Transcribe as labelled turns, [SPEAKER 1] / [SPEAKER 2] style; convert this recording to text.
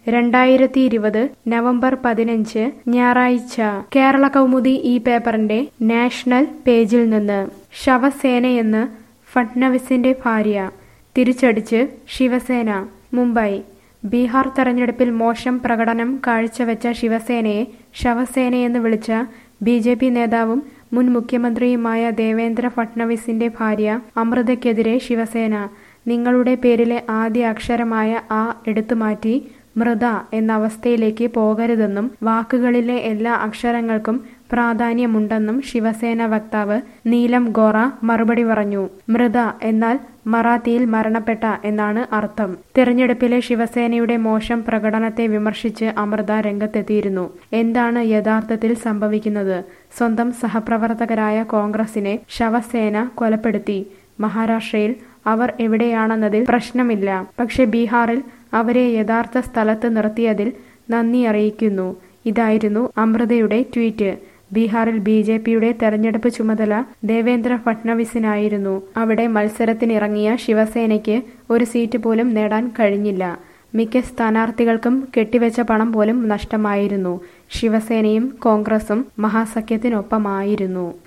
[SPEAKER 1] രണ്ടായിരത്തി ഇരുപത് നവംബർ പതിനഞ്ച് ഞായറാഴ്ച കേരള കൗമുദി ഈ പേപ്പറിന്റെ നാഷണൽ പേജിൽ നിന്ന് ശവസേനയെന്ന് ഫട്നവിസിന്റെ ഭാര്യ തിരിച്ചടിച്ച് ശിവസേന മുംബൈ ബീഹാർ തെരഞ്ഞെടുപ്പിൽ മോശം പ്രകടനം കാഴ്ചവെച്ച ശിവസേനയെ ശവസേനയെന്ന് വിളിച്ച ബി ജെ പി നേതാവും മുൻ മുഖ്യമന്ത്രിയുമായ ദേവേന്ദ്ര ഫട്നവിസിന്റെ ഭാര്യ അമൃതയ്ക്കെതിരെ ശിവസേന നിങ്ങളുടെ പേരിലെ ആദ്യ അക്ഷരമായ ആ എടുത്തുമാറ്റി മൃത എന്ന അവസ്ഥയിലേക്ക് പോകരുതെന്നും വാക്കുകളിലെ എല്ലാ അക്ഷരങ്ങൾക്കും പ്രാധാന്യമുണ്ടെന്നും ശിവസേന വക്താവ് നീലം ഗോറ മറുപടി പറഞ്ഞു മൃത എന്നാൽ മറാത്തിയിൽ മരണപ്പെട്ട എന്നാണ് അർത്ഥം തിരഞ്ഞെടുപ്പിലെ ശിവസേനയുടെ മോശം പ്രകടനത്തെ വിമർശിച്ച് അമൃത രംഗത്തെത്തിയിരുന്നു എന്താണ് യഥാർത്ഥത്തിൽ സംഭവിക്കുന്നത് സ്വന്തം സഹപ്രവർത്തകരായ കോൺഗ്രസിനെ ശവസേന കൊലപ്പെടുത്തി മഹാരാഷ്ട്രയിൽ അവർ എവിടെയാണെന്നതിൽ പ്രശ്നമില്ല പക്ഷെ ബീഹാറിൽ അവരെ യഥാർത്ഥ സ്ഥലത്ത് നിർത്തിയതിൽ നന്ദി അറിയിക്കുന്നു ഇതായിരുന്നു അമൃതയുടെ ട്വീറ്റ് ബീഹാറിൽ ബി ജെ പിയുടെ തെരഞ്ഞെടുപ്പ് ചുമതല ദേവേന്ദ്ര ഫട്നവിസിനായിരുന്നു അവിടെ മത്സരത്തിനിറങ്ങിയ ശിവസേനയ്ക്ക് ഒരു സീറ്റ് പോലും നേടാൻ കഴിഞ്ഞില്ല മിക്ക സ്ഥാനാർത്ഥികൾക്കും കെട്ടിവെച്ച പണം പോലും നഷ്ടമായിരുന്നു ശിവസേനയും കോൺഗ്രസും മഹാസഖ്യത്തിനൊപ്പമായിരുന്നു